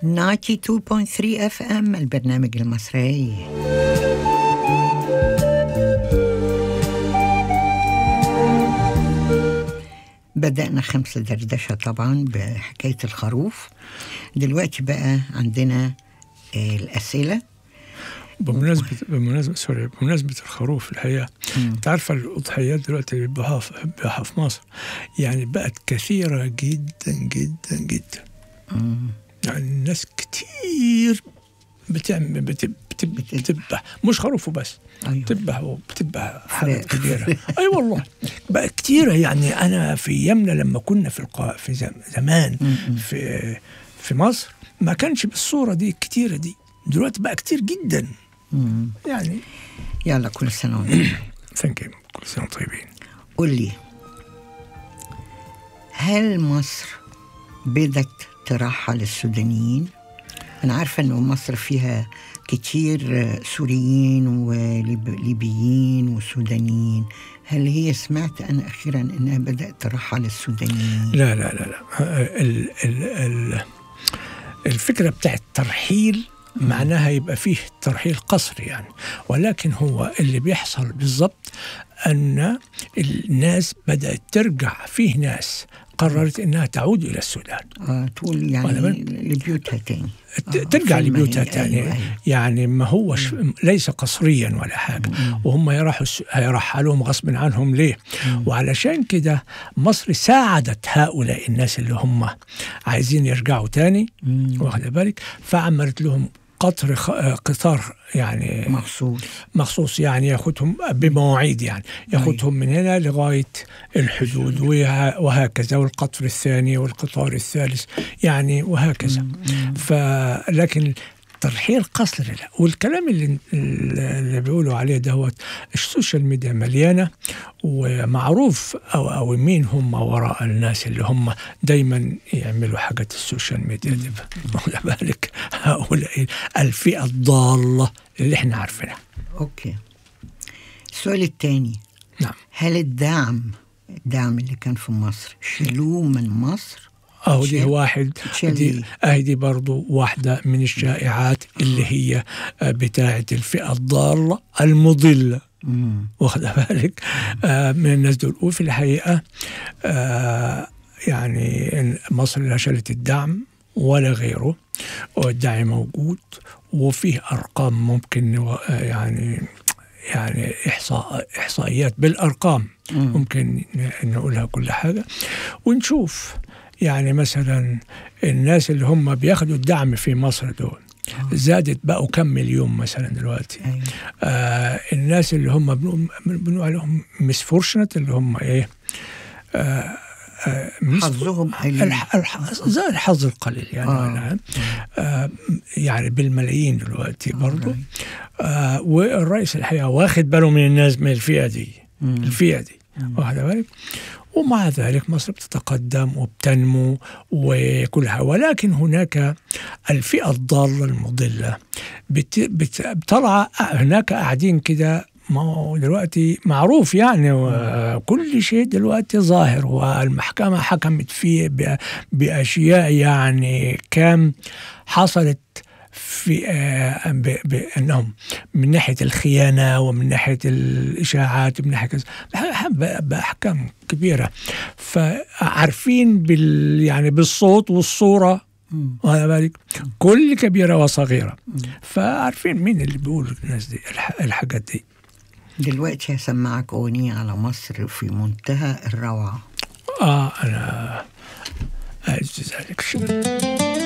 92.3 اف ام البرنامج المصري بدأنا خمسة دردشة طبعا بحكاية الخروف دلوقتي بقى عندنا آه، الأسئلة بمناسبة بمناسبة سوري بمناسبة الخروف الحقيقة مم. انت عارفة الأضحيات دلوقتي اللي بيذبحوها في بيذبحوها في مصر يعني بقت كثيرة جدا جدا جدا مم. يعني الناس كتير بتعمل بت- بت- بتذبح مش خروف وبس أيوة. بتذبح وبتذبح حاجات فراخ. كبيرة اي أيوة والله بقى كتيرة يعني أنا في أيامنا لما كنا في القا... في زم... زمان مم. في في مصر ما كانش بالصورة دي الكتيرة دي دلوقتي بقى كتير جدا مم. يعني يلا كل سنة وانت ثانك يو كل سنة وأنتم طيبين قول لي هل مصر بدت ترحل السودانيين؟ أنا عارفة إنه مصر فيها كتير آه، سوريين وليبيين وسودانيين هل هي سمعت أنا أخيرا إنها بدأت ترحل السودانيين؟ لا لا لا لا ال ال ال الفكرة بتاعت ترحيل معناها يبقى فيه ترحيل قسري يعني ولكن هو اللي بيحصل بالضبط أن الناس بدأت ترجع فيه ناس قررت أنها تعود إلى السودان آه تقول يعني ولا بل- لبيوتها تاني ت- آه، ترجع في لبيوتها المهنة. تاني أيوة، أيوة. يعني ما هوش ليس قصريا ولا حاجة وهم يروحوا الس- هيرحلوهم غصب عنهم ليه وعلشان كده مصر ساعدت هؤلاء الناس اللي هم عايزين يرجعوا تاني واخد بالك فعملت لهم قطر خ... آه، قطار يعني مخصوص مخصوص يعني ياخدهم بمواعيد يعني ياخدهم من هنا لغايه الحدود وه- وهكذا والقطر الثاني والقطار الثالث يعني وهكذا فلكن ترحيل قصر لا والكلام اللي اللي بيقولوا عليه دهوت السوشيال ميديا مليانه ومعروف او او مين هم وراء الناس اللي هم دايما يعملوا حاجات السوشيال ميديا دي واخد بالك هؤلاء الفئه الضاله اللي احنا عارفينها أوكي السؤال الثاني نعم هل الدعم الدعم اللي كان في مصر شالوه من مصر؟ اهو دي شال- واحد شال دي إيه؟ اهي دي برضو واحدة من الشائعات اللي هي آه، بتاعة الفئة الضالة المضلة مم. واخد بالك آه من الناس دول وفي الحقيقة آه يعني إن مصر لا شالت الدعم ولا غيره والدعم موجود وفيه أرقام ممكن نو- آه، يعني يعني إحصاء إحصائيات بالأرقام مم. ممكن ن- نقولها كل حاجة ونشوف يعني مثلا الناس اللي هم بياخدوا الدعم في مصر دول زادت بقوا كم مليون مثلا دلوقتي أيوة. آه الناس اللي هم بنقول بنقول عليهم مس فورشنت اللي هم ايه آه آه miss- حظهم قليل. الح- الح- زي الحظ القليل يعني آه. آه. آه يعني بالملايين دلوقتي برضو آه والرئيس الحقيقه واخد باله من الناس من الفئه دي مم. الفئه دي واخد بالك ومع ذلك مصر بتتقدم وبتنمو وكلها ولكن هناك الفئة الضالة المضلة بت... بت... طلع هناك قاعدين كده ما هو دلوقتي معروف يعني وكل شيء دلوقتي ظاهر والمحكمة حكمت فيه ب... بأشياء يعني كام حصلت في آه، ب- بانهم من ناحيه الخيانه ومن ناحيه الاشاعات ومن ناحيه كذا بح- ب- باحكام كبيره فعارفين بال يعني بالصوت والصوره مم. واخد بالك كل كبيره وصغيره فعارفين مين اللي بيقول الناس دي الح- الحاجات دي دلوقتي هسمعك أغنية على مصر في منتهى الروعة اه انا اعز ذلك